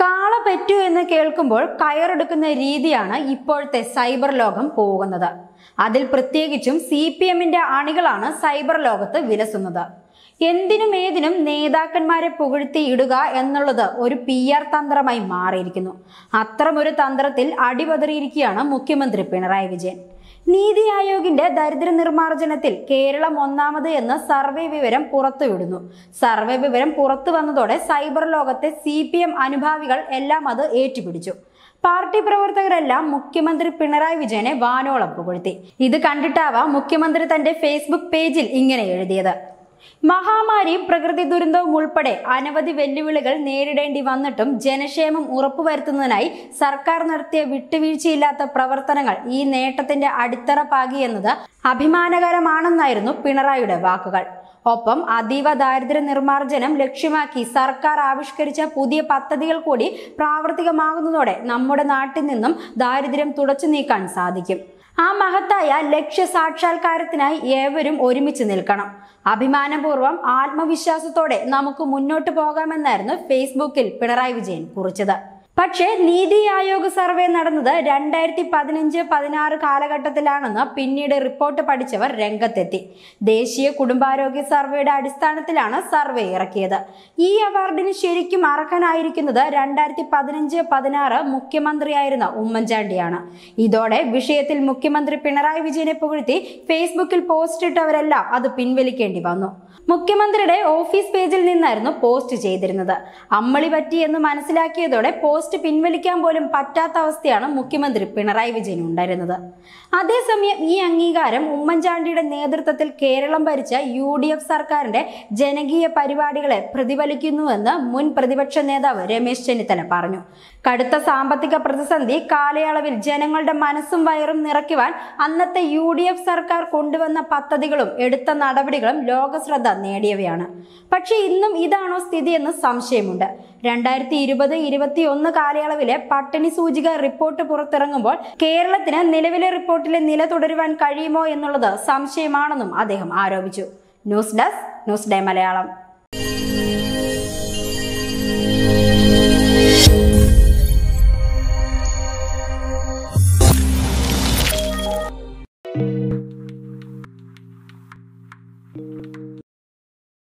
കാള പെറ്റു എന്ന് കേൾക്കുമ്പോൾ കയറെടുക്കുന്ന രീതിയാണ് ഇപ്പോഴത്തെ സൈബർ ലോകം പോകുന്നത് അതിൽ പ്രത്യേകിച്ചും സി പി എമ്മിന്റെ അണികളാണ് സൈബർ ലോകത്ത് വിലസുന്നത് എന്തിനും ഏതിനും നേതാക്കന്മാരെ പുകഴ്ത്തി ഇടുക എന്നുള്ളത് ഒരു പി ആർ തന്ത്രമായി മാറിയിരിക്കുന്നു അത്തരമൊരു തന്ത്രത്തിൽ അടിപതറിയിരിക്കുകയാണ് മുഖ്യമന്ത്രി പിണറായി വിജയൻ നീതി ആയോഗിന്റെ ദരിദ്ര നിർമ്മാർജ്ജനത്തിൽ കേരളം ഒന്നാമത് എന്ന് സർവേ വിവരം പുറത്തുവിടുന്നു സർവേ വിവരം പുറത്തു വന്നതോടെ സൈബർ ലോകത്തെ സി പി എം അനുഭാവികൾ എല്ലാം അത് ഏറ്റുപിടിച്ചു പാർട്ടി പ്രവർത്തകരെല്ലാം മുഖ്യമന്ത്രി പിണറായി വിജയനെ വാനോളം പുകഴ്ത്തി ഇത് കണ്ടിട്ടാവാം മുഖ്യമന്ത്രി തന്റെ ഫേസ്ബുക്ക് പേജിൽ ഇങ്ങനെ എഴുതിയത് മഹാമാരിയും പ്രകൃതി ദുരന്തവും ഉൾപ്പെടെ അനവധി വെല്ലുവിളികൾ നേരിടേണ്ടി വന്നിട്ടും ജനക്ഷേമം ഉറപ്പുവരുത്തുന്നതിനായി സർക്കാർ നടത്തിയ വിട്ടുവീഴ്ചയില്ലാത്ത പ്രവർത്തനങ്ങൾ ഈ നേട്ടത്തിന്റെ അടിത്തറ പാകിയെന്നത് അഭിമാനകരമാണെന്നായിരുന്നു പിണറായിയുടെ വാക്കുകൾ ഒപ്പം അതീവ ദാരിദ്ര്യ നിർമ്മാർജ്ജനം ലക്ഷ്യമാക്കി സർക്കാർ ആവിഷ്കരിച്ച പുതിയ പദ്ധതികൾ കൂടി പ്രാവർത്തികമാകുന്നതോടെ നമ്മുടെ നാട്ടിൽ നിന്നും ദാരിദ്ര്യം തുടച്ചു നീക്കാൻ സാധിക്കും ആ മഹത്തായ ലക്ഷ്യ സാക്ഷാത്കാരത്തിനായി ഏവരും ഒരുമിച്ച് നിൽക്കണം അഭിമാനപൂർവ്വം ആത്മവിശ്വാസത്തോടെ നമുക്ക് മുന്നോട്ട് പോകാമെന്നായിരുന്നു ഫേസ്ബുക്കിൽ പിണറായി വിജയൻ കുറിച്ചത് പക്ഷേ നീതി ആയോഗ് സർവേ നടന്നത് രണ്ടായിരത്തി പതിനഞ്ച് പതിനാറ് കാലഘട്ടത്തിലാണെന്ന് പിന്നീട് റിപ്പോർട്ട് പഠിച്ചവർ രംഗത്തെത്തി ദേശീയ കുടുംബാരോഗ്യ സർവേയുടെ അടിസ്ഥാനത്തിലാണ് സർവേ ഇറക്കിയത് ഈ അവാർഡിന് ശരിക്കും അർഹനായിരിക്കുന്നത് രണ്ടായിരത്തി പതിനഞ്ച് പതിനാറ് മുഖ്യമന്ത്രിയായിരുന്ന ഉമ്മൻചാണ്ടിയാണ് ഇതോടെ വിഷയത്തിൽ മുഖ്യമന്ത്രി പിണറായി വിജയനെ പുകഴ്ത്തി ഫേസ്ബുക്കിൽ പോസ്റ്റ് ഇട്ടവരെല്ലാം അത് പിൻവലിക്കേണ്ടി വന്നു മുഖ്യമന്ത്രിയുടെ ഓഫീസ് പേജിൽ നിന്നായിരുന്നു പോസ്റ്റ് ചെയ്തിരുന്നത് അമ്മളി പറ്റി എന്ന് മനസ്സിലാക്കിയതോടെ പോസ്റ്റ് പിൻവലിക്കാൻ പോലും പറ്റാത്ത അവസ്ഥയാണ് മുഖ്യമന്ത്രി പിണറായി വിജയൻ ഉണ്ടായിരുന്നത് അതേസമയം ഈ അംഗീകാരം ഉമ്മൻചാണ്ടിയുടെ നേതൃത്വത്തിൽ കേരളം ഭരിച്ച യു ഡി എഫ് സർക്കാരിന്റെ ജനകീയ പരിപാടികളെ പ്രതിഫലിക്കുന്നുവെന്ന് മുൻ പ്രതിപക്ഷ നേതാവ് രമേശ് ചെന്നിത്തല പറഞ്ഞു കടുത്ത സാമ്പത്തിക പ്രതിസന്ധി കാലയളവിൽ ജനങ്ങളുടെ മനസ്സും വയറും നിറയ്ക്കുവാൻ അന്നത്തെ യു ഡി എഫ് സർക്കാർ കൊണ്ടുവന്ന പദ്ധതികളും എടുത്ത നടപടികളും ലോകശ്രദ്ധ നേടിയവയാണ് പക്ഷേ ഇന്നും ഇതാണോ സ്ഥിതിയെന്ന് സംശയമുണ്ട് രണ്ടായിരത്തി ഇരുപത് ഇരുപത്തി ഒന്ന് കാലയളവിലെ പട്ടിണി സൂചിക റിപ്പോർട്ട് പുറത്തിറങ്ങുമ്പോൾ കേരളത്തിന് നിലവിലെ റിപ്പോർട്ടിലെ നില തുടരുവാൻ കഴിയുമോ എന്നുള്ളത് സംശയമാണെന്നും അദ്ദേഹം ആരോപിച്ചു news desk news day Malayalam